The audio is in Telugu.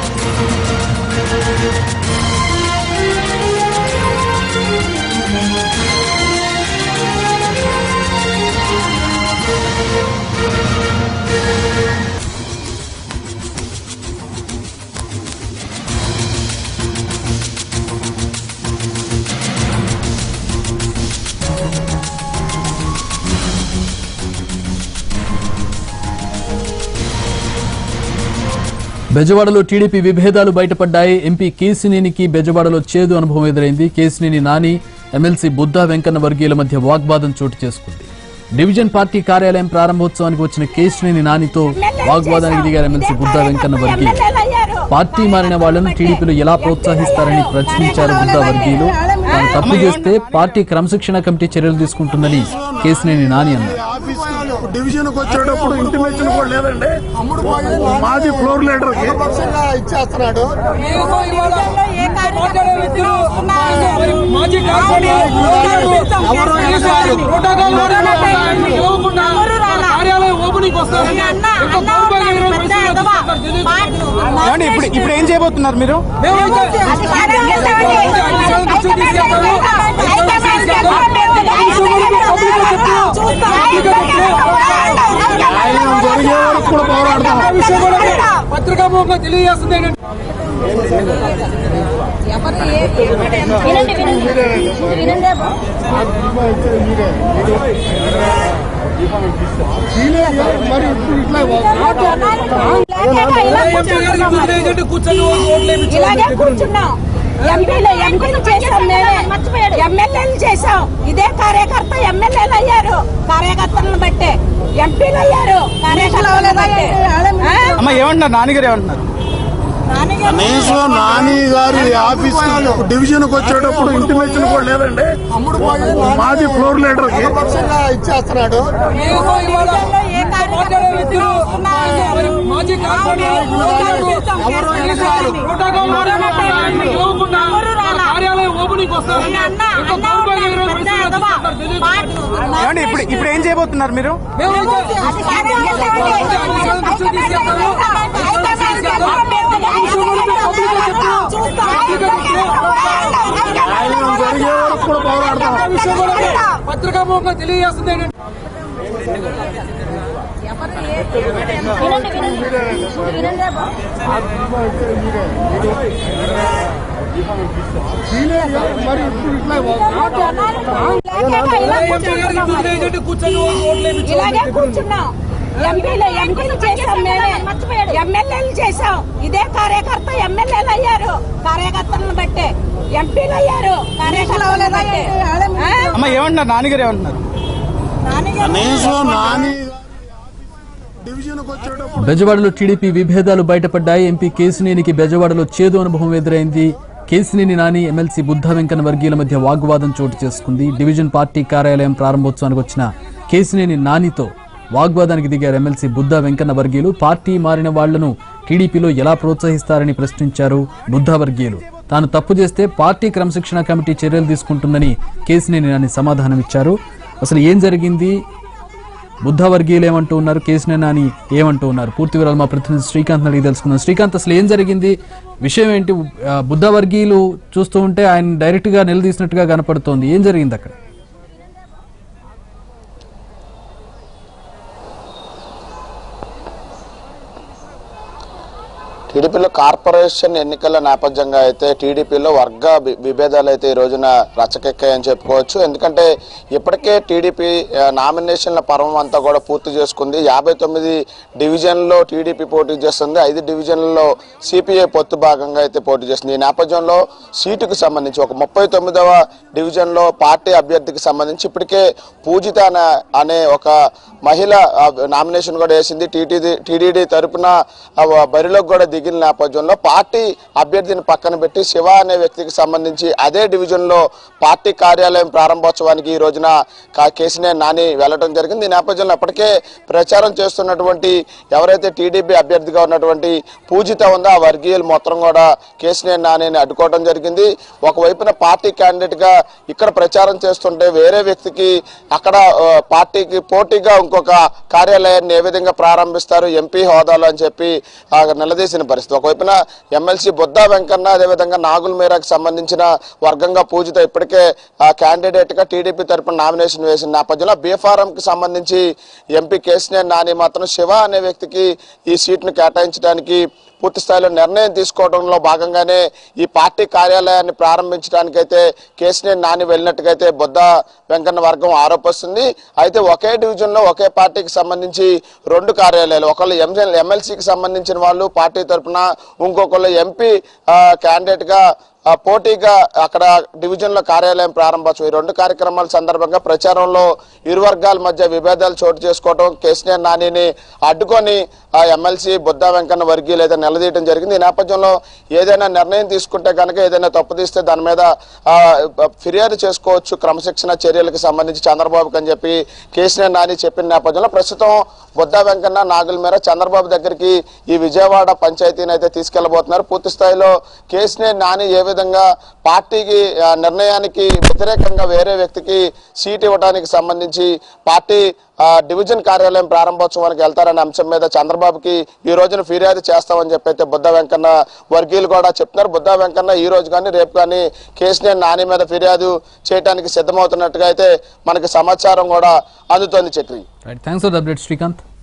బెజవాడలో టీడీపీ విభేదాలు బయటపడ్డాయి ఎంపీ కేసినేనికి బెజవాడలో చేదు అనుభవం ఎదురైంది కేసినేని నాని ఎమ్మెల్సీ బుద్ధా వెంకన్న వర్గీయుల మధ్య వాగ్వాదం చోటు చేసుకుంది డివిజన్ పార్టీ కార్యాలయం ప్రారంభోత్సవానికి వచ్చిన కేసినేని నానితో వాగ్వాదానికి దిగారు ఎమ్మెల్సీ బుద్ధా వెంకన్న వర్గీయులు పార్టీ మారిన వాళ్లను టీడీపీలో ఎలా ప్రోత్సహిస్తారని ప్రశ్నించారు బుద్ధా వర్గీయులు తాను తప్పు చేస్తే పార్టీ క్రమశిక్షణ కమిటీ చర్యలు తీసుకుంటుందని కేసినేని నాని అన్నారు ఆఫీస్ డివిజన్ కు వచ్చేటప్పుడు ఇంటిమేషన్ కూడా లేదండి మాది ఫ్లోర్ లీడర్ కి ఇచ్చేస్తున్నాడు మాజీ కార్యాలయం ఓపెనింగ్ వస్తారని ఒక దౌర్భాగ్యకరమైన పరిస్థితి వచ్చింది. తెలియదు. ఏమండి ఇప్పుడు ఇప్పుడు ఏం చేయబోతున్నారు మీరు మేమైతే ఆయన జరిగే వరకు కూడా పోరాడతాం ఆ విషయం కూడా పత్రికాముఖంగా తెలియజేస్తుంది ఏంటంటే మరి ఇప్పుడు ఇట్లా ఎంపీ గారికి బుద్ధి లేదంటే కూర్చొని ఓట్లు వేయించుకోవాలి. ఇలాగే కూర్చున్నాం ఎంపీలు ఎంపీలు చేసాం మేమే ఎమ్మెల్యేలు చేసాం ఇదే కార్యకర్త ఎమ్మెల్యేలు అయ్యారు కార్యకర్తలను బట్టే ఎంపీలు అయ్యారు కార్యకర్తలను బట్టే ఆ? అమ్మ ఏమంటున్నారు నాన్నగారు ఏమంటున్నారు కనీసం నాని గారి ఆఫీస్ డివిజన్ కు వచ్చేటప్పుడు ఇంటిమేషన్ కూడా లేదండి మాది ఫ్లోర్ లీడర్ కి ఇచ్చేస్తున్నాడు ఏదో ఇవాళ ఏ కార్యకర్త వ్యక్తులు మరి మాజీ కార్పొరేటర్ ప్రోటోకాల్ వాడకుండా ఇవ్వకుండా కార్యాలయం ఓపెనింగ్ వస్తారని ఒక దౌర్భాగ్యకరమైన పరిస్థితి వచ్చింది. తెలియదు. ఏమండి ఇప్పుడు ఇప్పుడు ఏం చేయబోతున్నారు మీరు మేమైతే ఆయన జరిగే వరకు కూడా పోరాడతాం ఆ విషయం కూడా పత్రికాముఖంగా తెలియజేస్తుంది ఏంటంటే మరి ఇప్పుడు ఇట్లా ఎంపీ గారికి బుద్ధి లేదంటే కూర్చొని ఓట్లు వేయించుకోవాలి. ఇలాగే కూర్చున్నాం ఎంపీలు ఎంపీలు చేసాం మేమే ఎమ్మెల్యేలు చేసాం ఇదే కార్యకర్త ఎమ్మెల్యేలు అయ్యారు కార్యకర్తలను బట్టే ఎంపీలు అయ్యారు కార్యకర్తలను బట్టే ఆ? అమ్మ ఏమంటున్నారు నాన్నగారు ఏమంటున్నారు కనీసం నాని డివిజన్ కు వచ్చేటప్పుడు బెజవాడలో టీడీపీ విభేదాలు బయటపడ్డాయి ఎంపీ కేసినేనికి బెజవాడలో చేదు అనుభవం ఎదురైంది కేసినేని నాని ఎమ్మెల్సీ బుద్ధ వెంకన్న వర్గీయుల మధ్య వాగ్వాదం చోటు చేసుకుంది డివిజన్ పార్టీ కార్యాలయం ప్రారంభోత్సవానికి వచ్చిన కేసినేని నానితో వాగ్వాదానికి దిగారు ఎమ్మెల్సీ బుద్ధ వెంకన్న వర్గీయులు పార్టీ మారిన వాళ్లను టీడీపీలో ఎలా ప్రోత్సహిస్తారని ప్రశ్నించారు బుద్ధ వర్గీయులు తాను తప్పు చేస్తే పార్టీ క్రమశిక్షణ కమిటీ చర్యలు తీసుకుంటుందని కేసినేని నాని సమాధానమిచ్చారు అసలు ఏం జరిగింది బుద్ధ వర్గీయులు ఏమంటూ ఉన్నారు కేసినేని అని ఏమంటూ ఉన్నారు పూర్తి వివరాలు మా ప్రతినిధి శ్రీకాంత్ అడిగి తెలుసుకుందాం శ్రీకాంత్ అసలు ఏం జరిగింది విషయం ఏంటి ఆ, బుద్ధ వర్గీయులు చూస్తూ ఉంటే ఆయన డైరెక్ట్ గా నిలదీసినట్టుగా కనపడుతోంది ఏం జరిగింది అక్కడ టీడీపీలో కార్పొరేషన్ ఎన్నికల నేపథ్యంగా అయితే టీడీపీలో వర్గ వి- విభేదాలు అయితే ఈ రోజున రచ్చకెక్కాయని చెప్పుకోవచ్చు ఎందుకంటే ఇప్పటికే టీడీపీ ఆ, నామినేషన్ల పర్వం అంతా కూడా పూర్తి చేసుకుంది యాభై తొమ్మిది డివిజన్లో టీడీపీ పోటీ చేస్తుంది ఐదు డివిజన్లలో సిపిఐ పొత్తు భాగంగా అయితే పోటీ చేస్తుంది ఈ నేపథ్యంలో సీటుకు సంబంధించి ఒక ముప్పై తొమ్మిదవ డివిజన్లో పార్టీ అభ్యర్థికి సంబంధించి ఇప్పటికే పూజిత అనే- అనే ఒక మహిళ ఆ, నామినేషన్ కూడా వేసింది టీటీడీ టీడీడీ తరపున ఆ, బరిలోకి కూడా దిగిన నేపథ్యంలో పార్టీ అభ్యర్థిని పక్కన పెట్టి శివ అనే వ్యక్తికి సంబంధించి అదే డివిజన్లో పార్టీ కార్యాలయం ప్రారంభోత్సవానికి ఈ రోజున కా- కేసినేని నాని వెళ్ళడం జరిగింది ఈ నేపథ్యంలో అప్పటికే ప్రచారం చేస్తున్నటువంటి ఎవరైతే టీడీపీ అభ్యర్థిగా ఉన్నటువంటి పూజిత ఉందో ఆ వర్గీయులు మొత్తం కూడా కేసినేని నానిని అడ్డుకోవడం జరిగింది ఒకవైపున పార్టీ క్యాండిడేట్ గా ఇక్కడ ప్రచారం చేస్తుంటే వేరే వ్యక్తికి అక్కడ ఆ, పార్టీకి పోటీగా ఇంకొక కార్యాలయాన్ని ఏ విధంగా ప్రారంభిస్తారు ఎంపీ హోదాలో అని చెప్పి ఆ, నిలదీసిన పరిస్థితి ఒకవైపున ఎమ్మెల్సీ బొద్దా వెంకన్న అదేవిధంగా నాగుల్ మీరాకి సంబంధించిన వర్గంగా పూజిత ఇప్పటికే క్యాండిడేట్ గా టీడీపీ తరపున నామినేషన్ వేసిన నేపథ్యంలో బీఫారం కి సంబంధించి ఎంపీ కేసినేని నాని మాత్రం శివ అనే వ్యక్తికి ఈ సీట్ను కేటాయించడానికి పూర్తి స్థాయిలో నిర్ణయం తీసుకోవడంలో భాగంగానే ఈ పార్టీ కార్యాలయాన్ని ప్రారంభించడానికైతే కేసినేని నాని వెళ్ళినట్టుగైతే బొద్ద వెంకన్న వర్గం ఆరోపిస్తుంది అయితే ఒకే డివిజన్ లో ఒకే పార్టీకి సంబంధించి రెండు కార్యాలయాలు ఒకళ్ళు ఎంఎల్ ఎమ్మెల్సీకి సంబంధించిన వాళ్ళు పార్టీ తరపున ఇంకొకళ్ళు ఎంపీ క్యాండిడేట్ గా ఆ, పోటీగా అక్కడ డివిజన్ లో కార్యాలయం ప్రారంభోత్సవం ఈ రెండు కార్యక్రమాల సందర్భంగా ప్రచారంలో ఇరు వర్గాల మధ్య విభేదాలు చోటు చేసుకోవడం కేసీఆర్ నానిని అడ్డుకొని ఆ ఎమ్మెల్సీ బుద్ధా వెంకన్న వర్గీయులు అయితే నిలదీయడం జరిగింది ఈ నేపథ్యంలో ఏదైనా నిర్ణయం తీసుకుంటే కనుక ఏదైనా తప్పు తీస్తే దాని మీద ఆ, ఫిర్యాదు చేసుకోవచ్చు క్రమశిక్షణ చర్యలకు సంబంధించి చంద్రబాబుకి అని చెప్పి కేసీఆర్ నాని చెప్పిన నేపథ్యంలో ప్రస్తుతం బుద్ధా వెంకన్న నాగుల మేర చంద్రబాబు దగ్గరికి ఈ విజయవాడ పంచాయతీని అయితే తీసుకెళ్లబోతున్నారు పూర్తి స్థాయిలో కేసీఆర్ నాని ఏ విధంగా పార్టీకి ఆ, నిర్ణయానికి వ్యతిరేకంగా వేరే వ్యక్తికి సీట్ ఇవ్వడానికి సంబంధించి పార్టీ ఆ, డివిజన్ కార్యాలయం ప్రారంభోత్సవానికి వెళ్తారనే అంశం మీద చంద్రబాబుకి ఈ రోజున ఫిర్యాదు చేస్తామని చెప్పి అయితే బుద్ధ వెంకన్న వర్గీయులు కూడా చెప్తున్నారు బుద్ధ వెంకన్న ఈ రోజు కానీ రేపు కానీ కేసీఆర్ నాని మీద ఫిర్యాదు చేయడానికి సిద్ధమవుతున్నట్టుగా అయితే మనకి సమాచారం కూడా అందుతోంది Chakri right thanks for the update Srikanth